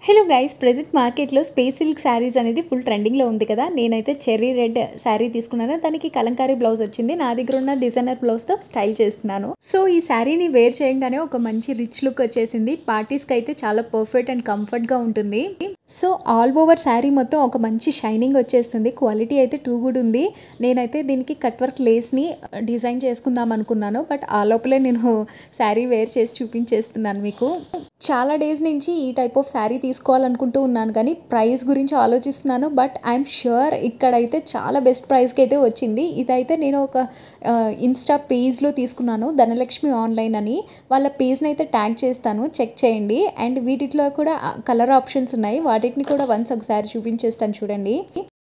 hello guys present మార్కెట్లో space silk saris అనేది full ట్రెండింగ్లో ఉంది కదా నేనైతే చెర్రీ రెడ్ శారీ తీసుకున్నాను దానికి కలంకారీ బ్లౌజ్ వచ్చింది నా దగ్గర ఉన్న డిజైనర్ బ్లౌజ్తో స్టైల్ చేస్తున్నాను సో ఈ శారీని వేర్ చేయగానే ఒక మంచి రిచ్ లుక్ వచ్చేసింది పార్టీస్కి అయితే చాలా పర్ఫెక్ట్ అండ్ కంఫర్ట్గా ఉంటుంది సో ఆల్ ఓవర్ శారీ మొత్తం ఒక మంచి షైనింగ్ వచ్చేస్తుంది క్వాలిటీ అయితే టూ గుడ్ ఉంది నేనైతే దీనికి కట్ వర్క్ లేస్ని డిజైన్ చేసుకుందాం అనుకున్నాను బట్ ఆ లోపలే నేను శారీ వేర్ చేసి చూపించేస్తున్నాను మీకు చాలా డేస్ నుంచి ఈ టైప్ ఆఫ్ శారీ తీసుకోవాలనుకుంటూ ఉన్నాను కానీ ప్రైస్ గురించి ఆలోచిస్తున్నాను బట్ ఐఎమ్ ష్యూర్ ఇక్కడైతే చాలా బెస్ట్ ప్రైస్కి అయితే వచ్చింది ఇదైతే నేను ఒక ఇన్స్టా పేజ్లో తీసుకున్నాను ధనలక్ష్మి ఆన్లైన్ అని వాళ్ళ పేజ్ని అయితే ట్యాగ్ చేస్తాను చెక్ చేయండి అండ్ వీటిలో కూడా కలర్ ఆప్షన్స్ ఉన్నాయి వాటిని కూడా వన్స్ ఒకసారి చూపించేస్తాను చూడండి